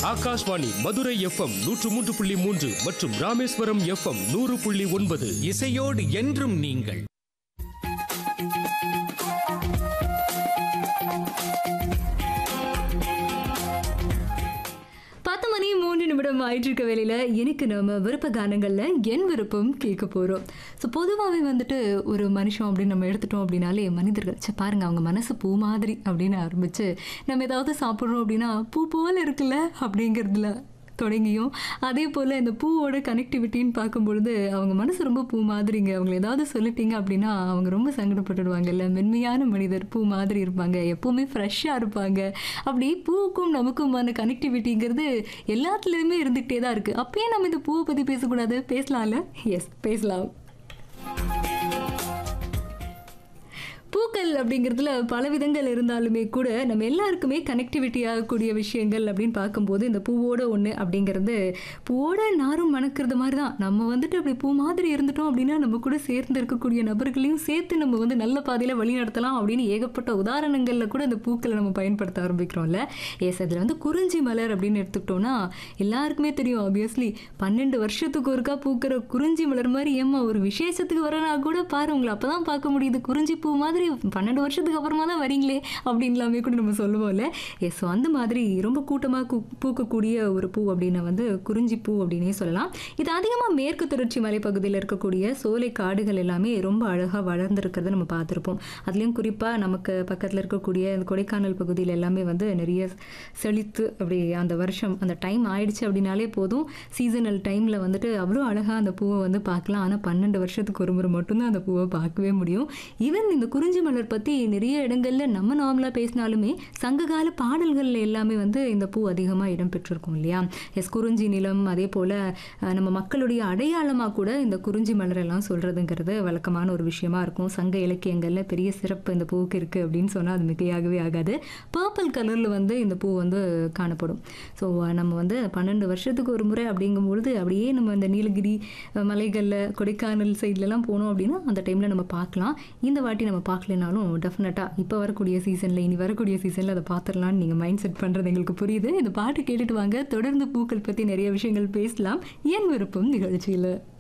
Akashvani Madurai FM நூற்று மூன்று புள்ளி மூன்று மற்றும் ராமேஸ்வரம் எஃப்எம் நூறு புள்ளி ஒன்பது இசையோடு என்றும் நீங்கள் பத்து மணி மூன்று நிமிடம் ஆயிட்டு இருக்க வேலையில எனக்கு நம்ம விருப்ப கானங்கள்ல என் விருப்பம் கேட்க போறோம் ஸோ பொதுவாகவே வந்துட்டு ஒரு மனுஷன் அப்படின்னு நம்ம எடுத்துட்டோம் அப்படின்னாலே மனிதர்கள் சே பாருங்க அவங்க மனசு பூ மாதிரி அப்படின்னு ஆரம்பிச்சு நம்ம ஏதாவது சாப்பிட்றோம் அப்படின்னா பூ போல இருக்குல்ல அப்படிங்கிறதுல தொடங்கியும் அதே போல் இந்த பூவோட கனெக்டிவிட்டின்னு பார்க்கும்பொழுது அவங்க மனசு ரொம்ப பூ மாதிரிங்க அவங்க ஏதாவது சொல்லிட்டீங்க அப்படின்னா அவங்க ரொம்ப சங்கடப்பட்டுடுவாங்கல்ல மென்மையான மனிதர் பூ மாதிரி இருப்பாங்க எப்பவுமே ஃப்ரெஷ்ஷாக இருப்பாங்க அப்படி பூவுக்கும் நமக்குமான கனெக்டிவிட்டிங்கிறது எல்லாத்துலேயுமே இருந்துகிட்டே தான் இருக்குது அப்பயே நம்ம இந்த பூவை பற்றி பேசக்கூடாது பேசலாம்ல எஸ் பேசலாம் பூக்கள் அப்படிங்கிறதுல பல விதங்கள் இருந்தாலுமே கூட நம்ம எல்லாருக்குமே கனெக்டிவிட்டி ஆகக்கூடிய விஷயங்கள் அப்படின்னு பார்க்கும்போது இந்த பூவோட ஒன்று அப்படிங்கிறது பூவோட நாரும் மணக்கிறது மாதிரி தான் நம்ம வந்துட்டு அப்படி பூ மாதிரி இருந்துட்டோம் அப்படின்னா நம்ம கூட சேர்ந்து இருக்கக்கூடிய நபர்களையும் சேர்த்து நம்ம வந்து நல்ல பாதையில் வழி நடத்தலாம் அப்படின்னு ஏகப்பட்ட உதாரணங்களில் கூட இந்த பூக்களை நம்ம பயன்படுத்த ஆரம்பிக்கிறோம்ல எஸ் அதில் வந்து குறிஞ்சி மலர் அப்படின்னு எடுத்துக்கிட்டோம்னா எல்லாருக்குமே தெரியும் ஆப்வியஸ்லி பன்னெண்டு வருஷத்துக்கு ஒருக்கா பூக்கிற குறிஞ்சி மலர் மாதிரி ஏம்மா ஒரு விசேஷத்துக்கு வரனா கூட பாரு உங்களை அப்போ தான் பார்க்க முடியுது குறிஞ்சி பூ மாதிரி பன்னெண்டு வருஷத்துக்கு அப்புறமா தான் வரீங்களே அப்படின்லாமே கூட நம்ம சொல்லுவோம்ல எஸ் ஸோ அந்த மாதிரி ரொம்ப கூட்டமாக பூ பூக்கக்கூடிய ஒரு பூ அப்படின்னு வந்து குறிஞ்சி பூ அப்படின்னே சொல்லலாம் இது அதிகமாக மேற்கு தொடர்ச்சி மலைப்பகுதியில் இருக்கக்கூடிய சோலை காடுகள் எல்லாமே ரொம்ப அழகாக வளர்ந்துருக்கிறத நம்ம பார்த்துருப்போம் அதுலேயும் குறிப்பாக நமக்கு பக்கத்தில் இருக்கக்கூடிய இந்த கொடைக்கானல் பகுதியில் எல்லாமே வந்து நிறைய செழித்து அப்படி அந்த வருஷம் அந்த டைம் ஆயிடுச்சு அப்படின்னாலே போதும் சீசனல் டைமில் வந்துட்டு அவ்வளோ அழகாக அந்த பூவை வந்து பார்க்கலாம் ஆனால் பன்னெண்டு வருஷத்துக்கு ஒரு முறை மட்டும்தான் அந்த பூவை பார்க்கவே முடியும் ஈவன் இந்த குறிஞ்சி மலர் பற்றி நிறைய இடங்களில் நம்ம நார்மலாக பேசினாலுமே சங்ககால பாடல்களில் எல்லாமே வந்து இந்த பூ அதிகமாக இடம்பெற்றிருக்கும் இல்லையா எஸ் குறிஞ்சி நிலம் அதே போல் நம்ம மக்களுடைய அடையாளமாக கூட இந்த குறிஞ்சி மலர் எல்லாம் சொல்கிறதுங்கிறது வழக்கமான ஒரு விஷயமா இருக்கும் சங்க இலக்கியங்களில் பெரிய சிறப்பு இந்த பூவுக்கு இருக்குது அப்படின்னு சொன்னால் அது மிகையாகவே ஆகாது பர்பிள் கலரில் வந்து இந்த பூ வந்து காணப்படும் ஸோ நம்ம வந்து பன்னெண்டு வருஷத்துக்கு ஒரு முறை அப்படிங்கும்பொழுது அப்படியே நம்ம இந்த நீலகிரி அஹ், மலைகளில் கொடைக்கானல் சைட்லலாம் போனோம் அப்படின்னா அந்த டைமில் நம்ம பார்க்கலாம் இந்த வாட்டி நம்ம பார்க்கலனாலும் டெஃபினட்டாக இப்போ வரக்கூடிய சீசனில் இனி வரக்கூடிய சீசனில் அதை பார்த்துடலான்னு நீங்கள் மைண்ட் செட் பண்ணுறது எங்களுக்கு புரியுது இந்த பாட்டு கேட்டுட்டு வாங்க தொடர்ந்து பூக்கள் பற்றி நிறைய விஷயங்கள் பேசலாம் என் விருப்பம் நிகழ்ச்சியில்